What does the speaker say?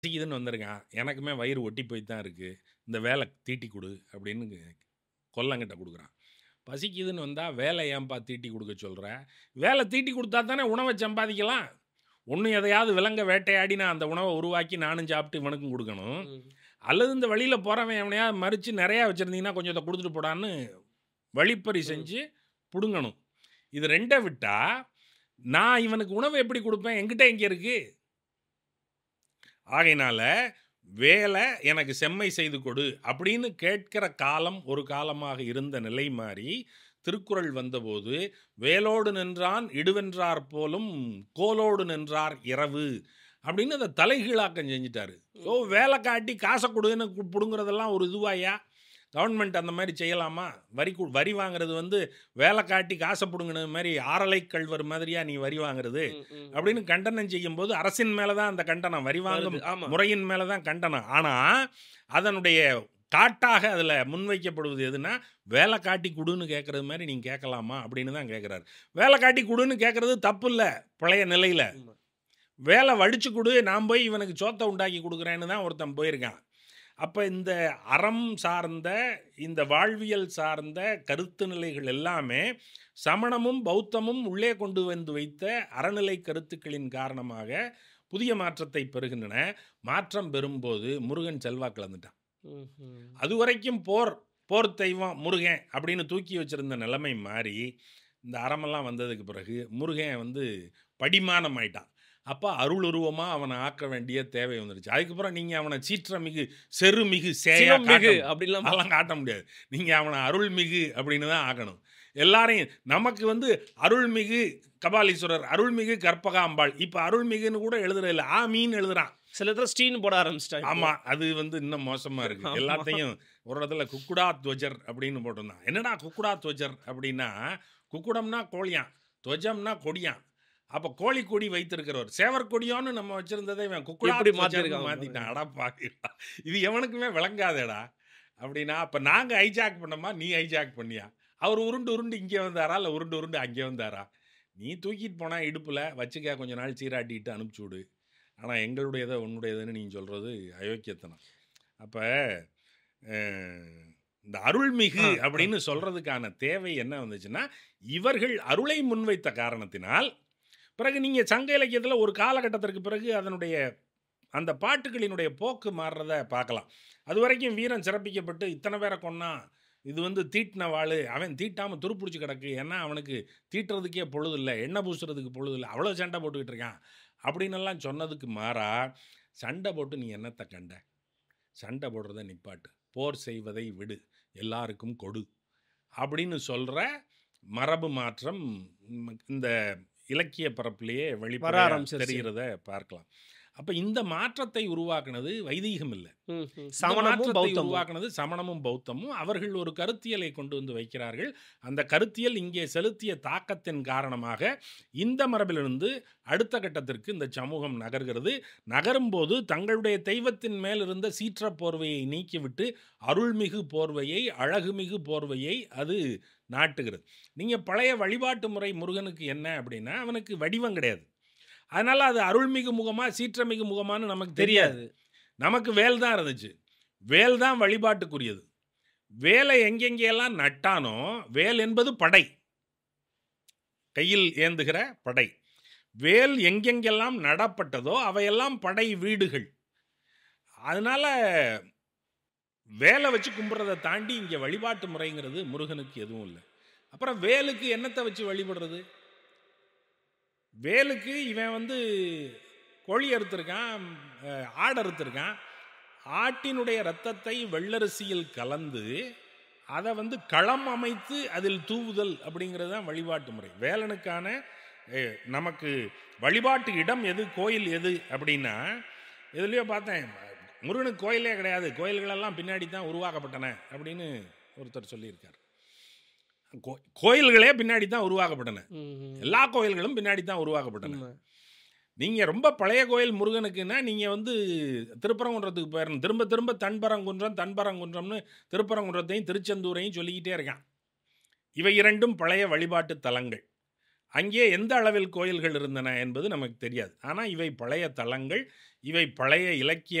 பசிக்குதுன்னு வந்திருக்கான். எனக்குமே வயிறு ஒட்டி போய் தான் இருக்கு. இந்த வேலை தீட்டி குடு அப்படின்னு கொல்லங்கிட்ட குடுக்குறான். பசிக்குதுன்னு வந்தா, வேலை ஏன்பா தீட்டி குடுக்க சொல்ற? வேலை தீட்டி குடுத்தா தானே உணவ சம்பாதிக்கலாம். ஒண்ணு எதையாவது விலங்க வேட்டையாடி நான் அந்த உணவ உருவாக்கி நானும் சாப்பிட்டு இவனுக்கும் குடுக்கணும். ம். அல்லது இந்த வழியில போறவன் எவனையாவது மறிச்சு நெறையா வச்சிருந்தீங்கன்னா, கொஞ்சம் இத குடுத்துட்டு போடான்னு வழிப்பறி ம். செஞ்சு புடுங்கணும். இது 2 விட்டா, நான் இவனுக்கு உணவு எப்படி குடுப்பேன்? என்கிட்ட எங்க இருக்கு? ஆகையினால, வேலை எனக்கு செம்மை செய்து கொடு அப்படின்னு கேட்கிற காலம் ஒரு காலமாக இருந்த நிலை மாறி, திருக்குறள் வந்தபோது, வேலோடு நின்றான் இடுவென்றார் போலும் கோலோடு நின்றார் இரவு அப்படின்னு அத தலைகீழாக்கம் செஞ்சுட்டாரு. யோ ம். வேலை காட்டி காச குடுன்னு கு புடுங்குறதெல்லாம் ஒரு இதுவாய்யா? கவர்ன்மெண்ட் அந்த மாரி செய்யலாமா? வரி கு வரி வாங்குறது வந்து வேலை காட்டி காச புடுங்குனது மாரி ஆறலை கள்வர் மாதிரியா நீ வரி வாங்குறது? ம், ம், அப்படின்னு ம். கண்டனம் செய்யும்போது, அரசின் மேல தான் அந்த கண்டனம். வரி வாங்கும் வருது. ஆமா. முறையின் மேல தான் கண்டனம். ஆனா, அதனுடைய காட்டாக அதுல முன்வைக்கப்படுவது எதுன்னா, வேலை காட்டி குடுன்னு கேட்கறது மாரி நீங்க கேட்கலாமா? அப்படின்னு தான் கேட்கிறாரு. வேலை காட்டி குடுன்னு கேட்கறது தப்பில்ல, பழைய நிலையில. உண்ம. வேலை வடிச்சு குடு, நான் போய் இவனுக்கு சோத்த உண்டாக்கி குடுக்குறேன்னு தான் ஒருத்தன் போயிருக்கான். அப்ப இந்த அறம் சார்ந்த, இந்த வாழ்வியல் சார்ந்த கருத்து நிலைகள் எல்லாமே, சமணமும், பௌத்தமும் உள்ளே கொண்டு வந்து வைத்த அறநிலை கருத்துக்களின் காரணமாக புதிய மாற்றத்தை பெறுகின்றன. மாற்றம் பெறும்போது முருகன் செல்வாக்கு இழந்துட்டான். ம்ஹ்ம். அதுவரைக்கும் போர் போர் தெய்வம் முருகன் அப்படின்னு தூக்கி வச்சிருந்த நிலைமை மாறி, இந்த அறமெல்லாம் வந்ததுக்கு பிறகு முருகன் வந்து படிமானம் ஆயிட்டான். அப்ப அருளுருவமா அவன ஆக்க வேண்டிய தேவை வந்துருச்சு. அதுக்கப்புறம் நீங்க அவன சீற்றமிகு, செருமிகு, சேயா சிவமிகு காட்ட அப்படிலாம் அதெல்லாம் காட்ட முடியாது. நீங்க அவன அருள்மிகு அப்படின்னு தான் ஆக்கணும். எல்லாரையும் நமக்கு வந்து அருள்மிகு கபாலீஸ்வரர், அருள்மிகு கற்பகாம்பாள். இப்ப அருள்மிகுன்னு கூட எழுதுறது இல்ல. ஆ மீன்னு எழுதுறான். சில இடத்துல ஸ்டீன்னு போட ஆரம்பிச்சுட்டான் இப்போ. ஆமா. அது வந்து இன்னும் மோசமா இருக்கு. ஆமா. எல்லாத்தையும் ஒரு இடத்துல குக்குடா துவஜர் அப்படின்னு போட்டிருந்தான். என்னடா குக்குடா துவஜர் அப்படின்னா, குக்குடம்னா கோழியாம், துவஜம்னா கொடியாம். அப்ப கோழி கொடி வைத்திருக்கிறவர். சேவற் கொடியோன்னு நம்ம வச்சிருந்ததை இவன் குக்குடா எப்படி துவஜர்ன்னு மாத்திருக்கான் மாத்திட்டான். பாருங்க. அட பாவிகளா! இது எவனுக்குமே விளங்காதேடா! அப்படின்னா, அப்ப நாங்க ஹைஜாக் பண்ணோமா? நீ ஹைஜாக் பண்ணியா? அவர் உருண்டு உருண்டு இங்க வந்தாரா? இல்ல உருண்டு உருண்டு அங்க வந்தாரா? நீ தூக்கிட்டு போனா இடுப்புல வச்சுக்க கொஞ்ச நாள் சீராட்டிட்டு அனுப்பிச்சு விடு. ஆனா எங்களுடையது, உன்னுடையதுன்னு நீ சொல்றது அயோக்கியத்தனம். அப்ப அ இந்த அருள்மிகு ஆ, ஆ. அப்படின்னு சொல்றதுக்கான தேவை என்ன வந்துச்சுன்னா, இவர்கள் அருளை முன்வைத்த காரணத்தினால், பிறகு நீங்க சங்க இலக்கியத்துல ஒரு காலகட்டத்திற்கு பிறகு அதனுடைய அந்த பாட்டுகளினுடைய போக்கு மாறுறத பார்க்கலாம். அதுவரைக்கும் வீரன் சிறப்பிக்கப்பட்டு இத்தன பேர கொன்னான். இது வந்து தீட்டின வாளு. அவன் தீட்டாம துருப்புடிச்சு கிடக்கு. ஏன்னா அவனுக்கு தீட்டுறதுக்கே பொழுது இல்ல. எண்ணெய் பூசுறதுக்கு பொழுது இல்ல. அவ்வளோ சண்டை போட்டுக்கிட்டு இருக்கான். அப்படின்னெல்லாம் சொன்னதுக்கு மாறா, சண்டை போட்டு நீ என்னத்த கண்ட? சண்டை போடுறத நிப்பாட்டு. போர் செய்வதை விடு. எல்லாருக்கும் கொடு. அப்படின்னு சொல்ற மரபு மாற்றம் ம் இந்த இலக்கிய பரப்பிலேயே வர வெளிப்படையா ஆரம்பிச்சிருச்சு. தெரிகிறத பார்க்கலாம். அப்ப இந்த மாற்றத்தை உருவாக்குனது வைதீகம் இல்ல. ம்ஹ்ம். இந்த சமணமும், மாற்றத்தை பௌத்தமும். உருவாக்குனது சமணமும், பௌத்தமும். அவர்கள் ஒரு கருத்தியலை கொண்டு வந்து வைக்கிறார்கள். அந்த கருத்தியல் இங்கே செலுத்திய தாக்கத்தின் காரணமாக, இந்த மரபிலிருந்து அடுத்த கட்டத்திற்கு இந்த சமூகம் நகர்கிறது. நகரும்போது தங்களுடைய தெய்வத்தின் மேல் இருந்த சீற்றப் போர்வையை நீக்கிவிட்டு, அருள்மிகு போர்வையை, அழகுமிகு போர்வையை அது நாட்டுகிறது. நீங்க பழைய வழிபாட்டு முறை முருகனுக்கு என்ன அப்படின்னா, அவனுக்கு வடிவம் கிடையாது. அதனால அது அருள்மிகு முகமா, சீற்றமிகு முகமான்னு நமக்கு தெரியாது. தெரியாது. நமக்கு வேல் தான் இருந்துச்சு. வேல் தான் வழிபாட்டுக்குரியது. வேலை எங்கெங்கெல்லாம் நட்டானோ, வேல் என்பது படை. கையில் ஏந்துகிற படை. வேல் எங்கெங்கெல்லாம் நடப்பட்டதோ, அவையெல்லாம் படை வீடுகள். அதனால வேல வச்சு கும்பிடுறத தாண்டி இங்க வழிபாட்டு முறைங்கிறது முருகனுக்கு எதுவும் இல்ல. அப்புறம் வேலுக்கு என்னத்த வச்சு வழிபடுறது? வேலுக்கு இவன் வந்து கோழி அறுத்திருக்கான், அ ஆடு அறுத்திருக்கான். ஆட்டினுடைய இரத்தத்தை வெள்ளரிசியில் கலந்து, அத வந்து களம் அமைத்து அதில் தூவுதல் அப்படிங்கிறது தான் வழிபாட்டு முறை. வேலனுக்கான எ நமக்கு வழிபாட்டு இடம் எது? கோயில் எது? அப்படின்னா, எதுலயோ பார்த்தேன். முருகனுக்கு கோயிலே கிடையாது. கோயில்கள் எல்லாம் பின்னாடி தான் உருவாக்கப்பட்டன அப்படின்னு ஒருத்தர் சொல்லியிருக்கார். கோ கோயில்களே பின்னாடி தான் உருவாக்கப்பட்டன. ம்ஹ்ம். எல்லா கோயில்களும் பின்னாடி தான் உருவாக்கப்பட்டன. உண்ம. நீங்க ரொம்ப பழைய கோயில் முருகனுக்குன்னா, நீங்க வந்து திருப்பரங்குன்றத்துக்கு போயிரணும். திரும்ப திரும்ப தண்பரங்குன்றம், தண்பரங்குன்றம்னு திருப்பரங்குன்றத்தையும், திருச்செந்தூரையும் சொல்லிக்கிட்டே இருக்கான். இவை 2ம் பழைய வழிபாட்டு தலங்கள். அங்கே எந்த அளவில் கோயில்கள் இருந்தன என்பது நமக்கு தெரியாது ஆனால் இவை பழைய தலங்கள் இவை பழைய இலக்கிய